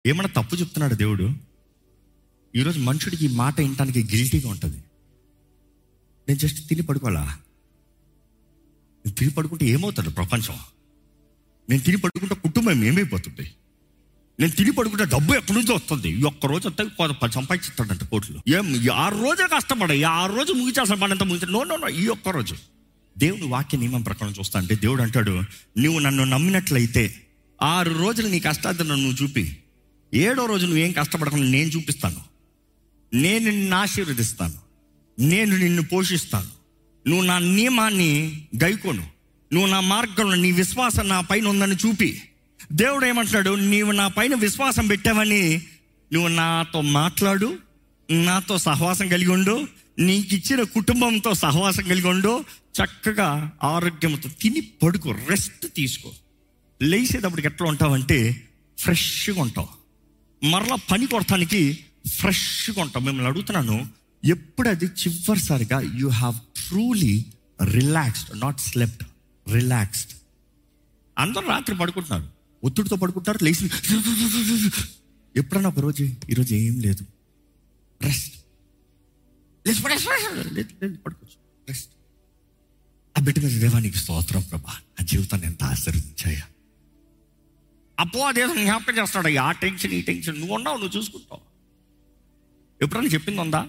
ఏమన్నా తప్పు చెప్తున్నాడు దేవుడు ఈరోజు మనుషుడికి ఈ మాట వినటానికి గిల్టీగా ఉంటుంది నేను జస్ట్ తిని పడుకోవాలా నేను తిని పడుకుంటే ఏమవుతుంది ప్రపంచం నేను తిని పడుకుంటే కుటుంబం ఏమైపోతుంది నేను తిని పడుకుంటే డబ్బు ఎక్కడి నుంచో వస్తుంది ఈ ఒక్క రోజు వస్తే పది పది సంపాదిస్తాడంట కోట్లు ఏం ఈ ఆరు రోజే కష్టపడ ఈ ఆరు రోజు ముగించాల్సిన పని అంతా ముగించాడు నో నో నో ఈ ఒక్క రోజు దేవుని వాక్య నియమం ప్రకారం చూస్తా అంటే దేవుడు అంటాడు నువ్వు నన్ను నమ్మినట్లయితే ఆరు రోజులు నీ కష్టార్థను నువ్వు చూపి ఏడో రోజు నువ్వేం కష్టపడకుండా నేను చూపిస్తాను నేను నిన్ను ఆశీర్వదిస్తాను నేను నిన్ను పోషిస్తాను నువ్వు నా నియమాన్ని గైకోను నువ్వు నా మార్గంలో నీ విశ్వాసం నా పైన ఉందని చూపి దేవుడు ఏమంటున్నాడు నీవు నా పైన విశ్వాసం పెట్టావని నువ్వు నాతో మాట్లాడు నాతో సహవాసం కలిగి ఉండు నీకు ఇచ్చిన కుటుంబంతో సహవాసం కలిగి ఉండు చక్కగా ఆరోగ్యంతో తిని పడుకో రెస్ట్ తీసుకో లేచేటప్పటికి ఎట్లా ఉంటావంటే ఫ్రెష్గా ఉంటావు మరలా పని కొడటానికి ఫ్రెష్గా ఉంటాం మిమ్మల్ని అడుగుతున్నాను ఎప్పుడు అది చివరిసారిగా you have truly relaxed not slept relaxed అందరూ రాత్రి పడుకుంటున్నారు ఒత్తిడితో పడుకుంటారు లేచి ఎప్పుడన్నా ఒక రోజు ఈరోజు ఏం లేదు రెస్ట్ లేచి పడేసి లేదు లేదు పడుకోవచ్చు రెస్ట్ ఆ బిడ్డ మీద దేవానికి స్తోత్రం ప్రభా ఆ జీవితాన్ని ఎంత ఆశీర్వదించాయా అప్పో అదేదో జ్ఞాపకం చేస్తాడు ఆ టెన్షన్ ఈ టెన్షన్ నువ్వు ఉన్నావు నువ్వు చూసుకుంటావు ఎప్పుడన్నా చెప్పింది ఉందా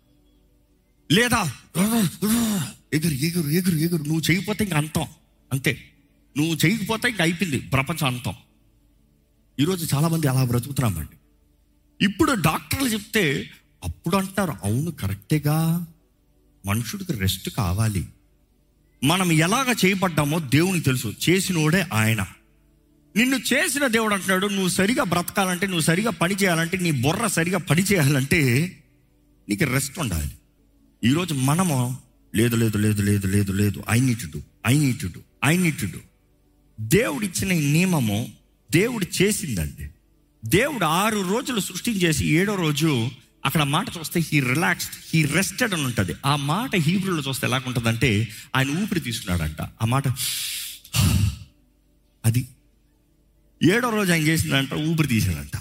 లేదా ఎగురు ఎగురు ఎగురు ఎగురు నువ్వు చేయకపోతే ఇంక అంతం అంతే నువ్వు చేయకపోతే ఇంక అయిపోయింది ప్రపంచం అంతం ఈరోజు చాలామంది అలా బ్రతుకుతున్నామండి ఇప్పుడు డాక్టర్లు చెప్తే అప్పుడు అంటారు అవును కరెక్టేగా మనుషుడికి రెస్ట్ కావాలి మనం ఎలాగ చేయబడ్డామో దేవునికి తెలుసు చేసినోడే ఆయన నిన్ను చేసిన దేవుడు అంటున్నాడు నువ్వు సరిగా బ్రతకాలంటే నువ్వు సరిగా పని చేయాలంటే నీ బుర్ర సరిగా పని చేయాలంటే నీకు రెస్ట్ ఉండాలి ఈరోజు మనము లేదు లేదు లేదు లేదు లేదు లేదు I need to I need to I need to దేవుడు ఇచ్చిన ఈ నియమము దేవుడు చేసిందండి దేవుడు ఆరు రోజులు సృష్టించేసి ఏడో రోజు అక్కడ మాట చూస్తే హీ రిలాక్స్డ్ హీ రెస్టెడ్ అని ఉంటుంది ఆ మాట హీబ్రూలో చూస్తే ఎలా ఉంటుందంటే ఆయన ఊపిరి తీసుకున్నాడంట ఆ మాట అది ఏడో రోజు ఆయన చేసిందంట ఊపిరి తీసాడంట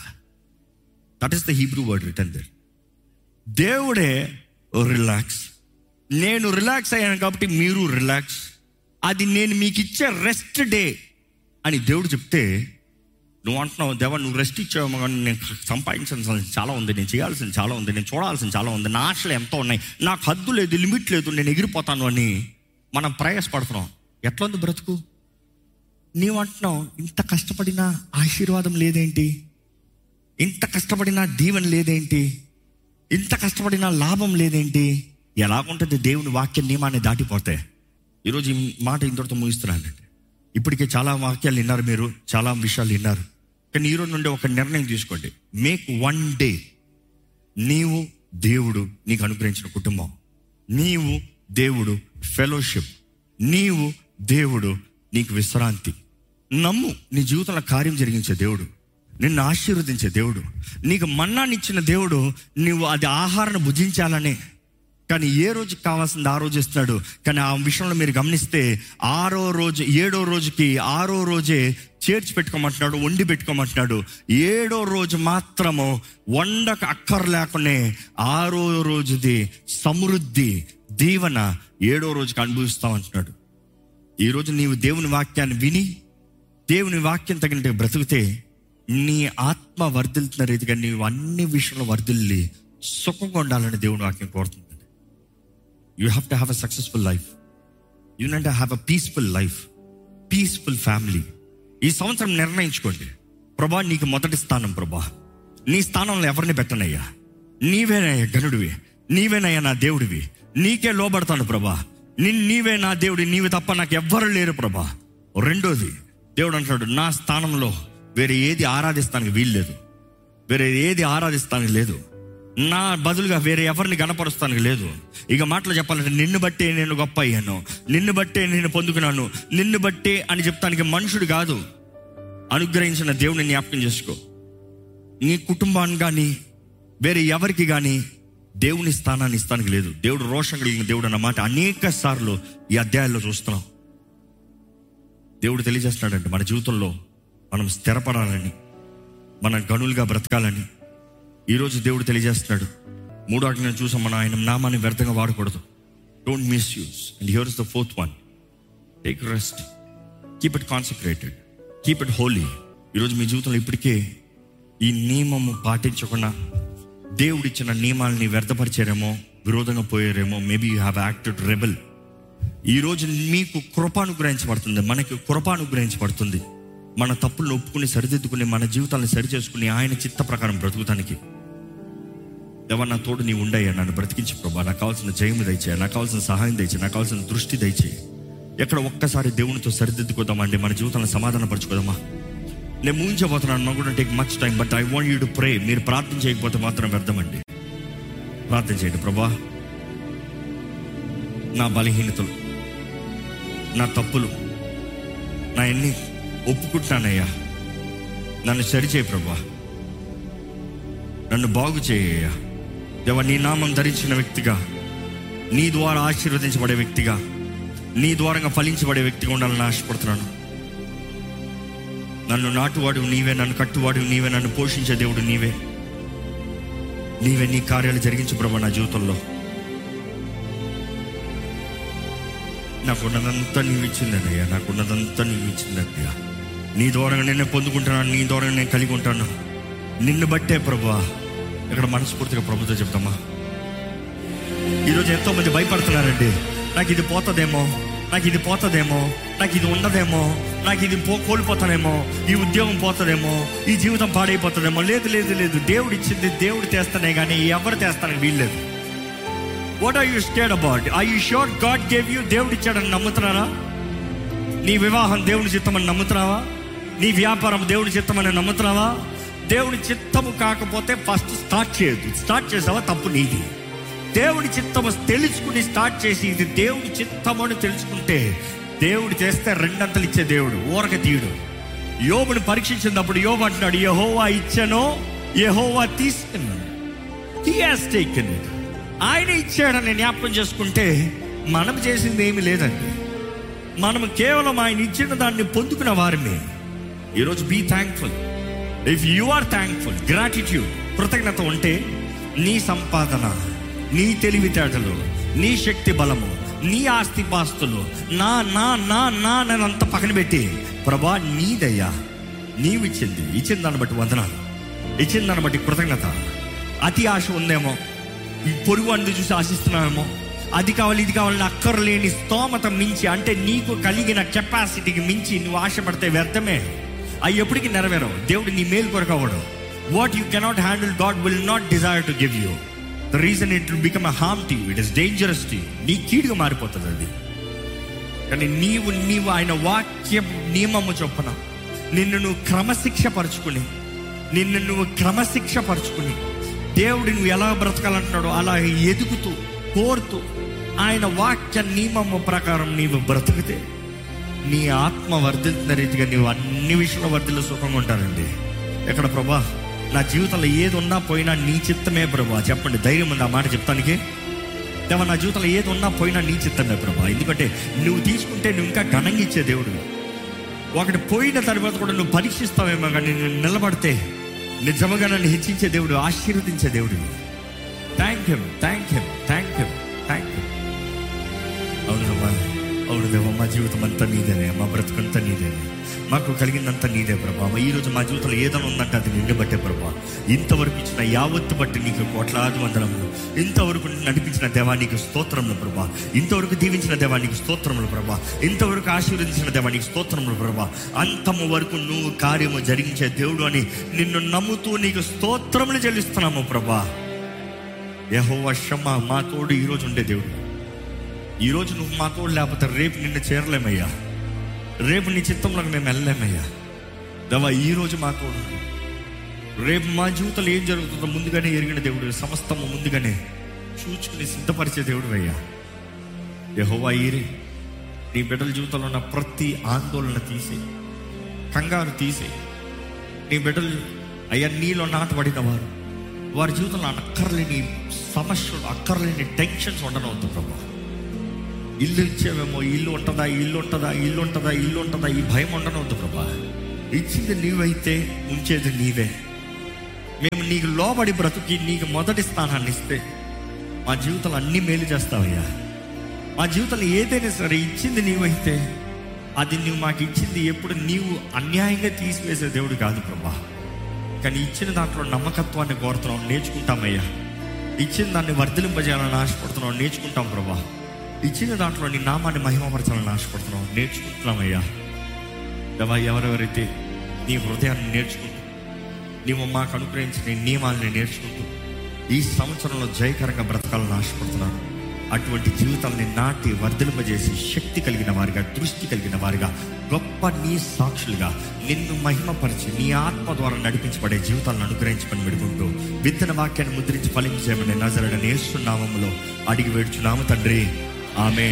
that is the Hebrew word return there దేవుడే రిలాక్స్ నేను రిలాక్స్ అయ్యాను కాబట్టి మీరు రిలాక్స్ అది నేను మీకు ఇచ్చే రెస్ట్ డే అని దేవుడు చెప్తే నువ్వు అంటున్నావు దేవా నువ్వు రెస్ట్ ఇచ్చావు కానీ నేను సంపాదించాల్సిన చాలా ఉంది నేను చేయాల్సింది చాలా ఉంది నేను చూడాల్సింది చాలా ఉంది నా ఆశలు ఎంతో ఉన్నాయి నాకు హద్దు లేదు లిమిట్ లేదు నేను ఎగిరిపోతాను అని మనం ప్రయాసపడుతున్నాం ఎట్లా ఉంది బ్రతుకు నీవు అంటున్నావు ఇంత కష్టపడినా ఆశీర్వాదం లేదేంటి ఇంత కష్టపడినా దీవెన లేదేంటి ఇంత కష్టపడినా లాభం లేదేంటి ఎలాగుంటుంది దేవుని వాక్య నియమాన్ని దాటిపోతే ఈరోజు ఈ మాట ఇంతటితో ముగిస్తున్నానండి ఇప్పటికే చాలా వాక్యాలు విన్నారు మీరు చాలా విషయాలు విన్నారు కానీ ఈరోజు నుండి ఒక నిర్ణయం తీసుకోండి మేక్ వన్ డే నీవు దేవుడు నీకు అనుగ్రహించిన కుటుంబం నీవు దేవుడు ఫెలోషిప్ నీవు దేవుడు నీకు విశ్రాంతి నమ్ము నీ జీవితంలో కార్యం జరిగించే దేవుడు నిన్ను ఆశీర్వదించే దేవుడు నీకు మన్నానిచ్చిన దేవుడు నీవు అది ఆహారాన్ని భుజించాలనే కానీ ఏ రోజుకి కావాల్సింది ఆ రోజు ఇస్తున్నాడు కానీ ఆ విషయంలో మీరు గమనిస్తే ఆరో రోజు ఏడో రోజుకి ఆరో రోజే చేర్చి పెట్టుకోమంటున్నాడు వండి పెట్టుకోమంటున్నాడు ఏడో రోజు మాత్రము వండక అక్కర లేకునే ఆరో రోజుది సమృద్ధి దీవెన ఏడో రోజుకి అనుభవిస్తామంటున్నాడు ఈరోజు నీవు దేవుని వాక్యాన్ని విని దేవుని వాక్యం తగినట్టు బ్రతికితే నీ ఆత్మ వర్ధిల్తున్న రీతిగా నీవు అన్ని విషయంలో వర్ధిల్లి సుఖంగా ఉండాలని దేవుని వాక్యం కోరుతుంది you have to have a successful life you want have a peaceful life peaceful family ఈ సంవత్సరం నిర్ణయించుకోండి ప్రభా నీకు మొదటి స్థానం ప్రభా నీ స్థానంలో ఎవరిని పెట్టనయ్యా నీవేనయ్యా గనుడివి నీవేనయ్యా నా దేవుడివి నీకే లోబడతాను ప్రభా నిన్ నీవే నా దేవుడి నీవి తప్ప నాకు ఎవ్వరు లేరు ప్రభా రెండోది దేవుడు అంటున్నాడు నా స్థానంలో వేరే ఏది ఆరాధిస్తానికి వీల్లేదు వేరే ఏది ఆరాధిస్తానికి లేదు నా బదులుగా వేరే ఎవరిని గణపరుస్తానికి లేదు ఇక మాటలు చెప్పాలంటే నిన్ను బట్టే నేను గొప్ప అయ్యాను నిన్ను బట్టే నేను పొందుకున్నాను నిన్ను బట్టే అని చెప్తానికి మనుషుడు కాదు అనుగ్రహించిన దేవుని జ్ఞాపకం చేసుకో నీ కుటుంబాన్ని కానీ వేరే ఎవరికి కానీ దేవుని స్థానాన్ని ఇస్తానికి లేదు దేవుడు రోషం కలిగిన దేవుడు అన్నమాట అనేక సార్లు ఈ అధ్యాయాల్లో చూస్తున్నాం దేవుడు తెలియజేస్తున్నాడంటే మన జీవితంలో మనం స్థిరపడాలని మన గనులుగా బ్రతకాలని ఈరోజు దేవుడు తెలియజేస్తున్నాడు మూడో ఆజ్ఞను చూసాం మనం ఆయన నామాన్ని వ్యర్థంగా వాడకూడదు don't misuse and here is the fourth one take rest keep it concentrated keep it holy ఈరోజు మీ జీవితంలో ఇప్పటికే ఈ నియమము పాటించకుండా దేవుడిచ్చిన నియమాలని వ్యర్థపరిచారేమో విరోధంగా పోయారేమో maybe you have acted rebel ఈరోజు మీకు కృప అనుగ్రహించబడుతుంది మనకి కృప అనుగ్రహించబడుతుంది మన తప్పులను ఒప్పుకుని సరిదిద్దుకుని మన జీవితాలను సరి చేసుకుని ఆయన చిత్త ప్రకారం బ్రతుకుతానికి ఎవరు నా తోడు నీ ఉండయ్యా నన్ను బ్రతికించి ప్రభా నాకు కావాల్సిన జయము దయచేయ నాకు కావాల్సిన సహాయం దయచేయి నాకు కావాల్సిన దృష్టి దయచేయి ఎక్కడ ఒక్కసారి దేవునితో సరిదిద్దుకోదామండి మన జీవితాలను సమాధాన పరచుకోదామా నేను ముగించబోతున్నాను నాకు కూడా take much time but I want you to pray మీరు ప్రార్థన చేయకపోతే మాత్రం వ్యర్థమండి ప్రార్థన చేయండి ప్రభా నా బలహీనతలు నా తప్పులు నా ఎన్ని ఒప్పుకుంటున్నానయ్యా నన్ను సరిచేయి ప్రభా నన్ను బాగు చేయ్యా దేవ నీ నామం ధరించిన వ్యక్తిగా నీ ద్వారా ఆశీర్వదించబడే వ్యక్తిగా నీ ద్వారంగా ఫలించబడే వ్యక్తిగా ఉండాలని ఆశపడుతున్నాను నన్ను నాటువాడు నీవే నన్ను కట్టువాడు నీవే నన్ను పోషించే దేవుడు నీవే నీవే నీ కార్యాలు జరిగించు ప్రభా నా జీవితంలో నాకున్నదంతా నీవు ఇచ్చిందనయ్యా నాకున్నదంతా నీవు ఇచ్చిందయ్యా నీ ద్వారా నేనే పొందుకుంటున్నాను నీ ద్వారా నేను కలిగి ఉంటాను నిన్ను బట్టే ప్రభా ఇక్కడ మనస్ఫూర్తిగా ప్రభుతో చెప్తామా ఈరోజు ఎంతో మంది భయపడుతున్నారండి నాకు ఇది పోతుందేమో నాకు ఇది పోతుందేమో నాకు ఇది ఉండదేమో నాకు ఇది పో కోల్పోతానేమో ఈ ఉద్యోగం పోతుందేమో ఈ జీవితం పాడైపోతుందేమో లేదు లేదు లేదు దేవుడు ఇచ్చింది దేవుడు తెస్తానే కానీ ఎవరు తెస్తానని వీల్లేదు what are you stayed about I you sure God gave you దేవుడు ఇచ్చాడని నమ్ముతున్నారా నీ వివాహం దేవుని చిత్తమని నమ్ముతున్నావా నీ వ్యాపారం దేవుని చిత్తమని నమ్ముతున్నావా దేవుని చిత్తము కాకపోతే ఫస్ట్ స్టార్ట్ చేయొద్దు స్టార్ట్ చేసావా తప్పు నీది దేవుడి చిత్తము తెలుసుకుని స్టార్ట్ చేసి ఇది దేవుడి చిత్తము అని తెలుసుకుంటే దేవుడు చేస్తే రెండంతలు ఇచ్చే దేవుడు ఊరక తీయుడు యోబుని పరీక్షించినప్పుడు యోబు అంటున్నాడు యహోవా ఇచ్చనో యహోవా తీసుకున్నాడు హీ హాస్ టేకెన్ ఇట్ ఆయన ఇచ్చాడని జ్ఞాపకం చేసుకుంటే మనం చేసింది ఏమీ లేదండి మనం కేవలం ఆయన ఇచ్చిన దాన్ని పొందుకున్న వారిని ఈరోజు be thankful if you are thankful gratitude కృతజ్ఞత ఉంటే నీ సంపాదన నీ తెలివితేటలు నీ శక్తి బలము నీ ఆస్తి పాస్తులు నా నా నా నా నన్ను అంత పక్కన పెట్టి ప్రభా నీదయ్యా నీవు ఇచ్చింది ఇచ్చిన దాన్ని బట్టి వందనాలు ఇచ్చిన దాన్ని బట్టి కృతజ్ఞత అతి ఆశ ఉందేమో ఈ పొరుగు అందు చూసి ఆశిస్తున్నామేమో అది కావాలి ఇది కావాలని అక్కర్లేని స్తోమత మించి అంటే నీకు కలిగిన కెపాసిటీకి మించి నువ్వు ఆశపడితే వ్యర్థమే అవి ఎప్పటికీ నెరవేరవు దేవుడు నీ మేలు కొరకు అవ్వడు what you cannot handle God will not desire to give you the reason it will become a harm to it is dangerous to నీ కీడుగా మారిపోతుంది అది కానీ నీవు నీవు ఆయన వాక్య నియమము చొప్పున నిన్ను నువ్వు క్రమశిక్ష పరుచుకుని నిన్ను నువ్వు క్రమశిక్ష పరుచుకుని దేవుడు నువ్వు ఎలా బ్రతకాలంటున్నాడో అలా ఎదుగుతూ కోరుతూ ఆయన వాక్య నియమము ప్రకారం నీవు బ్రతికితే నీ ఆత్మ వర్ధిల్తున్న రీతిగా నీవు అన్ని విషయంలో వర్ధిల్లో సుఖంగా ఉంటారండి ఎక్కడ ప్రభా నా జీవితంలో ఏది ఉన్నా పోయినా నీ చిత్తమే ప్రభా చెప్పండి ధైర్యం ఉంది ఆ మాట చెప్తానికి దేవా నా జీవితంలో ఏది ఉన్నా పోయినా నీ చిత్తమే ప్రభా ఎందుకంటే నువ్వు తీసుకుంటే నువ్వు ఇంకా ఘనంగా ఇచ్చే దేవుడు ఒకటి పోయిన తర్వాత కూడా నువ్వు పరీక్షిస్తావేమో కానీ నేను నిలబడితే నిజముగా నన్ను హెచ్చించే దేవుడు ఆశీర్వదించే దేవుడు thank you thank you thank you thank you అవునమ్మా అవును దేవా మా జీవితం అంతా నీదేనే మా బ్రతుకంతా నీదేనే మాకు కలిగిందంతా నీదే ప్రభా ఈ రోజు మా జీవితంలో ఏదైనా ఉందంటే అది నిన్ను బట్టే ప్రభా ఇంతవరకు ఇచ్చిన యావత్తు బట్టి నీకు కోట్లాది వందనములు ఇంతవరకు నడిపించిన దేవా నీకు స్తోత్రములు ప్రభా ఇంతవరకు దీవించిన దేవా నీకు స్తోత్రములు ప్రభా ఇంతవరకు ఆశీర్వదించిన దేవా నీకు స్తోత్రములు ప్రభా అంతము వరకు నువ్వు కార్యము జరిగించే దేవుడు అని నిన్ను నమ్ముతూ నీకు స్తోత్రములు చెల్లిస్తున్నాము ప్రభా యహోవా షమ్మ మా తోడు ఈరోజు ఉండే దేవుడు ఈరోజు నువ్వు మా తోడు లేకపోతే రేపు నిన్ను చేరలేమయ్యా రేపు నీ చిత్తంలోకి మేము వెళ్ళలేమయ్యా దవా ఈరోజు మా తోడు రేపు మా జీవితంలో ఏం జరుగుతుందో ముందుగానే ఎరిగిన దేవుడు సమస్తము ముందుగానే చూచుకుని సిద్ధపరిచే దేవుడు అయ్యా యహోవా ఈరే నీ బిడ్డల జీవితంలో ఉన్న ప్రతి ఆందోళన తీసి కంగారు తీసి నీ బిడ్డలు అయ్యా నీలో నాటబడిన వారు వారి జీవితంలో అక్కర్లేని సమస్యలు అక్కర్లేని టెన్షన్స్ ఉండనవద్దు ప్రభా ఇల్లు ఇచ్చేవేమో ఇల్లు ఉంటుందా ఇల్లు ఉంటుందా ఇల్లు ఉంటుందా ఇల్లు ఉంటుందా ఈ భయం ఉండనవద్దు ప్రభా ఇచ్చింది నీవైతే ఉంచేది నీవే మేము నీకు లోబడి బ్రతుకి నీకు మొదటి స్థానాన్ని ఇస్తే మా జీవితంలో అన్ని మేలు చేస్తావయ్యా మా జీవితంలో ఏదైనా సరే ఇచ్చింది నీవైతే అది నువ్వు మాకు ఇచ్చింది ఎప్పుడు నీవు అన్యాయంగా తీసివేసే దేవుడు కాదు ప్రభా కానీ ఇచ్చిన దాంట్లో నమ్మకత్వాన్ని కోరుతున్నాం నేర్చుకుంటామయ్యా ఇచ్చిన దాన్ని వర్ధలింపజేయాలని ఆశపడుతున్నాం నేర్చుకుంటాం ప్రభా ఇచ్చిన దాంట్లో నీ నామాన్ని మహిమపరచాలని ఆశపడుతున్నాం నేర్చుకుంటున్నామయ్యా దేవా ఎవరెవరైతే నీ హృదయాన్ని నేర్చుకుంటూ నీవు మాకు అనుగ్రహించిన నీ నియమాలని నేర్చుకుంటూ ఈ సంవత్సరంలో జయకరంగా బ్రతకాలని ఆశపడుతున్నాను అటువంటి జీవితాలని నాటి వర్ధలింపజేసి శక్తి కలిగిన వారిగా దృష్టి కలిగిన వారిగా గొప్ప నీ సాక్షులుగా నిన్ను మహిమపరిచి నీ ఆత్మ ద్వారా నడిపించబడే జీవితాలను అనుగ్రహించమని పెడుకుంటూ విత్తన వాక్యాన్ని ముద్రించి ఫలించేయమని నజరడని నేస్తున్నామంలో అడిగి వేడుచున్నాము తండ్రి ఆమె